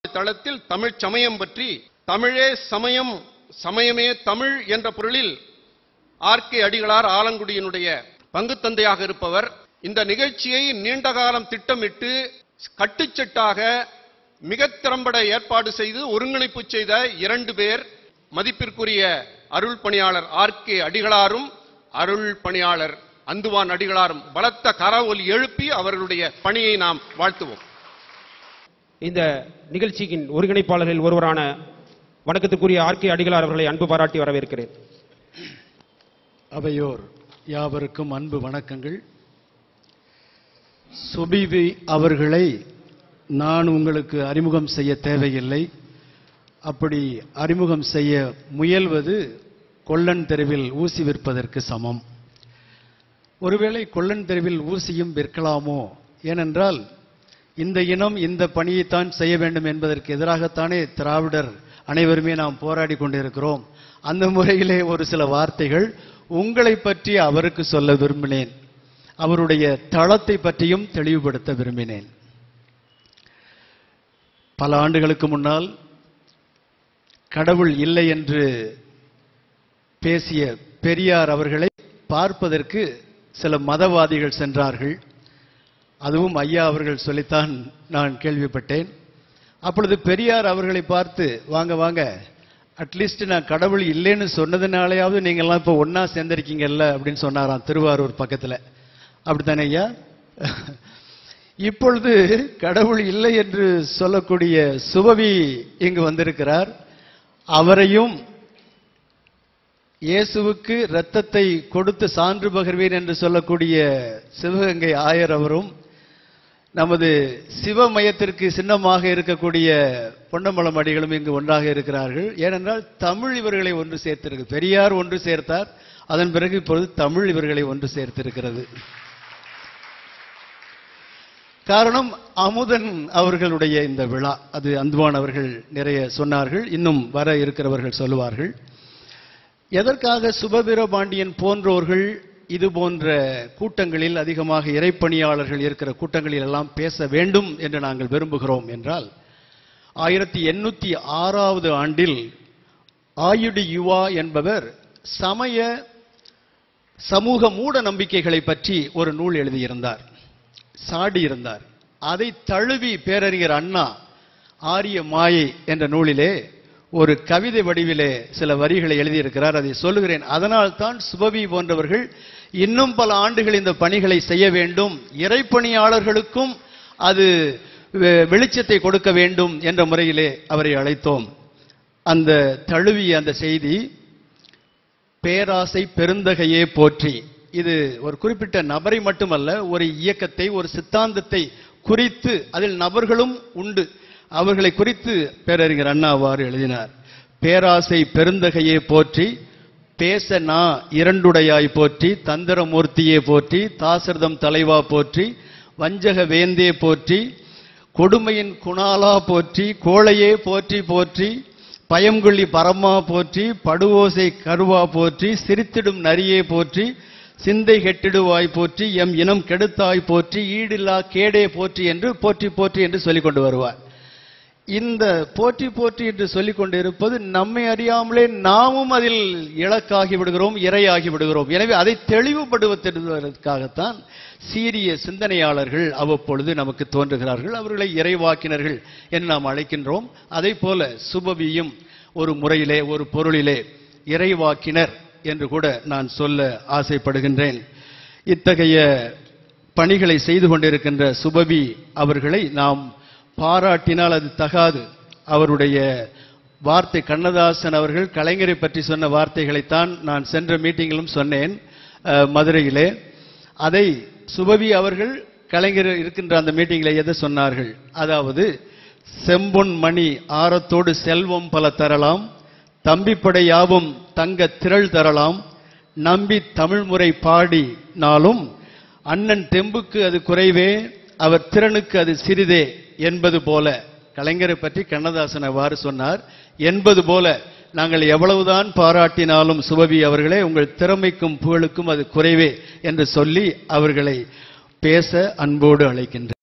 தளத்தில் தமிழ் சமயம் பற்றி தமிழே சமயம் சமயமே தமிழ் என்ற பொருளில் ஆர்கே அடிகளார் ஆலங்குடியினுடைய பங்கு தந்தையாக இருப்பவர் இந்த நிகழ்ச்சியை நீண்ட காலம் திட்டமிட்டு கட்டுச்சட்டாக மிக திறம்பட ஏற்பாடு செய்து ஒருங்கிணைப்பு செய்த இரண்டு பேர் மதிப்பிற்குரிய அருள் பணியாளர் ஆர்கே அடிகளாரும் அருள் பணியாளர் அந்துவான் அடிகளாரும் பலத்த கரவொலி எழுப்பி அவர்களுடைய பணியை நாம் வாழ்த்துவோம் இந்த நிகழ்ச்சியின் ஒருங்கிணைப்பாளர்களில் ஒருவரான வணக்கத்துக்குரிய ஆர்கே அடிகளார் அவர்களை அன்பு பாராட்டி வரவேற்கிறேன் அவையோர் யாவருக்கும் அன்பு வணக்கங்கள் சுபிவி அவர்களை நான் உங்களுக்கு அறிமுகம் செய்ய தேவையில்லை அப்படி அறிமுகம் செய்ய முயல்வது கொல்லன் தெருவில் ஊசி விற்பதற்கு சமம் ஒருவேளை கொல்லன் தெருவில் ஊசியும் விற்கலாமோ ஏனென்றால் இந்த இனம் இந்த பணியைத்தான் செய்ய வேண்டும் என்பதற்கு எதிராகத்தானே திராவிடர் அனைவருமே நாம் போராடி கொண்டிருக்கிறோம் அந்த முறையிலே ஒரு சில வார்த்தைகள் உங்களை பற்றி அவருக்கு சொல்ல விரும்பினேன் அவருடைய தளத்தை பற்றியும் தெளிவுபடுத்த விரும்பினேன் பல ஆண்டுகளுக்கு முன்னால் கடவுள் இல்லை என்று பேசிய பெரியார் அவர்களை பார்ப்பதற்கு சில மதவாதிகள் சென்றார்கள் அதுவும் ஐயா அவர்கள் சொல்லித்தான் நான் கேள்விப்பட்டேன் அப்பொழுது பெரியார் அவர்களை பார்த்து வாங்க வாங்க அட்லீஸ்ட் நான் கடவுள் இல்லைன்னு சொன்னதுனாலயாவது நீங்கள்லாம் இப்போ ஒண்ணா சேர்ந்திருக்கீங்கல்ல அப்படின்னு சொன்னாராம் திருவாரூர் பக்கத்துல அப்படித்தானே ஐயா இப்பொழுது கடவுள் இல்லை என்று சொல்லக்கூடிய சுபவி இங்கு வந்திருக்கிறார் அவரையும் இயேசுவுக்கு இரத்தத்தை கொடுத்து சான்று பகர்வேன் என்று சொல்லக்கூடிய சிவகங்கை ஆயர் அவரும் நமது சிவமயத்திற்கு சின்னமாக இருக்கக்கூடிய பொன்னம்பலம் அடிகளும் இங்கு ஒன்றாக இருக்கிறார்கள் ஏனென்றால் தமிழ் இவர்களை ஒன்று சேர்த்திருக்கு பெரியார் ஒன்று சேர்த்தார் அதன் பிறகு இப்பொழுது தமிழ் இவர்களை ஒன்று சேர்த்திருக்கிறது காரணம் அமுதன் அவர்களுடைய இந்த விழா அது அந்துவான் அவர்கள் நிறைய சொன்னார்கள் இன்னும் வர இருக்கிறவர்கள் சொல்லுவார்கள் எதற்காக சுபவீரபாண்டியன் போன்றோர்கள் இது போன்ற கூட்டங்களில் அதிகமாக இறைப்பணியாளர்கள் இருக்கிற கூட்டங்களில் எல்லாம் பேச வேண்டும் என்று நாங்கள் விரும்புகிறோம் என்றால் ஆயிரத்தி எண்ணூத்தி ஆறாவது ஆண்டில் ஆயுடு யுவா என்பவர் சமய சமூக மூட நம்பிக்கைகளை பற்றி ஒரு நூல் எழுதியிருந்தார் சாடியிருந்தார் அதை தழுவி பேரறிஞர் அண்ணா ஆரிய மாயை என்ற நூலிலே ஒரு கவிதை வடிவிலே சில வரிகளை எழுதியிருக்கிறார் அதை சொல்லுகிறேன் அதனால் தான் சுபவி போன்றவர்கள் இன்னும் பல ஆண்டுகள் இந்த பணிகளை செய்ய வேண்டும் இறைப்பணியாளர்களுக்கும் அது வெ- வெளிச்சத்தை கொடுக்க வேண்டும் என்ற முறையிலே அவரை அழைத்தோம் அந்த தழுவிய அந்த செய்தி பேராசை பெருந்தகையே போற்றி இது ஒரு குறிப்பிட்ட நபரை மட்டுமல்ல ஒரு இயக்கத்தை ஒரு சித்தாந்தத்தை குறித்து அதில் நபர்களும் உண்டு அவர்களை குறித்து பேரறிஞர் அண்ணா அவ்வாறு எழுதினார் பேராசை பெருந்தகையே போற்றி பேச நா இரண்டுடையாய் போற்றி தந்திரமூர்த்தியே போற்றி தாசர்தம் தலைவா போற்றி வஞ்சக வேந்தே போற்றி கொடுமையின் குணாலா போற்றி கோழையே போற்றி போற்றி பயம்குள்ளி பரமா போற்றி படுவோசை கருவா போற்றி சிரித்திடும் நரியே போற்றி சிந்தை கெட்டிடுவாய் போற்றி எம் இனம் கெடுத்தாய் போற்றி ஈடில்லா கேடே போற்றி என்று போற்றி போற்றி என்று சொல்லிக் கொண்டு வருவார் இந்த போற்றி போற்றி என்று சொல்லிக் கொண்டிருப்பது நம்மை அறியாமலே நாமும் அதில் இலக்காகி விடுகிறோம் இரையாகி விடுகிறோம் எனவே அதை தெளிவுபடுத்துவதற்காகத்தான் சீரிய சிந்தனையாளர்கள் அவ்வப்பொழுது நமக்கு தோன்றுகிறார்கள் அவர்களை இறைவாக்கினர்கள் என்று நாம் அழைக்கின்றோம் அதை போல சுபவியும் ஒரு முறையிலே ஒரு பொருளிலே இறைவாக்கினர் என்று கூட நான் சொல்ல ஆசைப்படுகின்றேன் இத்தகைய பணிகளை செய்து கொண்டிருக்கின்ற சுபவி அவர்களை நாம் பாராட்டினால் அது தகாது அவருடைய வார்த்தை கண்ணதாசன் அவர்கள் கலைஞரை பற்றி சொன்ன வார்த்தைகளைத்தான் நான் சென்ற மீட்டிங்கிலும் சொன்னேன் அஹ், மதுரையிலே அதை சுபவி அவர்கள் கலைஞர் இருக்கின்ற அந்த மீட்டிங்கில் எதை சொன்னார்கள் அதாவது செம்பொன் மணி ஆரத்தோடு செல்வம் பல தரலாம் தம்பிப்படை யாவும் தங்க திரள் தரலாம் நம்பி தமிழ்முறை பாடி நாளும் அண்ணன் தெம்புக்கு அது குறைவே அவர் திறனுக்கு அது சிறிதே என்பது போல கலைஞரை பற்றி கண்ணதாசன் அவ்வாறு சொன்னார் என்பது போல நாங்கள் எவ்வளவுதான் பாராட்டினாலும் சுபவி அவர்களே உங்கள் திறமைக்கும் புகழுக்கும் அது குறைவே என்று சொல்லி அவர்களை பேச அன்போடு அழைக்கின்றேன்